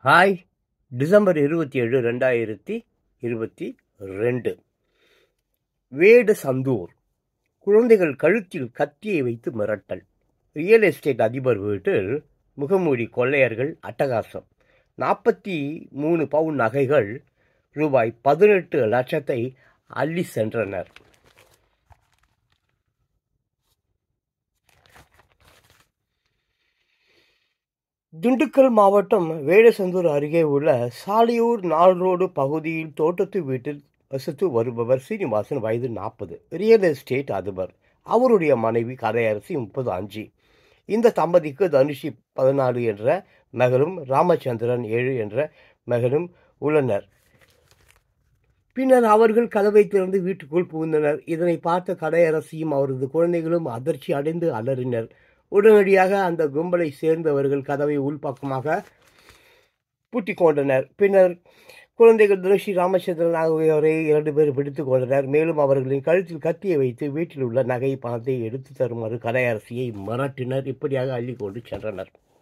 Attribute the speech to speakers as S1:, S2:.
S1: hi December இருபத்தி ஏழு ரெண்டாயிரத்தி இருபத்தி ரெண்டு வேடு சந்தூர் குழந்தைகள் கழுத்தில் கத்தியை வைத்து மிரட்டல் ரியல் எஸ்டேட் அதிபர் வீட்டில் முகமூடி கொள்ளையர்கள் அட்டகாசம் நாற்பத்தி மூணு பவுன் நகைகள் ரூபாய் பதினெட்டு லட்சத்தை அள்ளி சென்றனர் திண்டுக்கல் மாவட்டம் வேடசந்தூர் அருகே உள்ள சாலியூர் நாள் ரோடு பகுதியில் தோட்டத்து வீட்டில் வசித்து வருபவர் சீனிவாசன் வயது நாற்பது ரியல் எஸ்டேட் அதிபர் அவருடைய மனைவி கதையரசி முப்பது அஞ்சு இந்த தம்பதிக்கு தனுஷி பதினாலு என்ற மகளும் ராமச்சந்திரன் ஏழு என்ற மகனும் உள்ளனர் பின்னர் அவர்கள் கதவை திறந்து வீட்டுக்குள் புகுந்தனர் இதனை பார்த்த கடையரசியும் அவரது குழந்தைகளும் அதிர்ச்சி அடைந்து அலறினர் உடனடியாக அந்த கும்பலை சேர்ந்தவர்கள் கதவை உள்பக்கமாக பூட்டிக் கொண்டனர் பின்னர் குழந்தைகள் துரஷி ராமச்சந்திரன் ஆகியோரை இரண்டு பேர் பிடித்துக் கொண்டனர் மேலும் அவர்களின் கழுத்தில் கத்தியை வைத்து வீட்டில் உள்ள நகை பணத்தை எடுத்து தருமாறு கடையரசியை மிரட்டினர் இப்படியாக அள்ளி கொண்டு சென்றனர்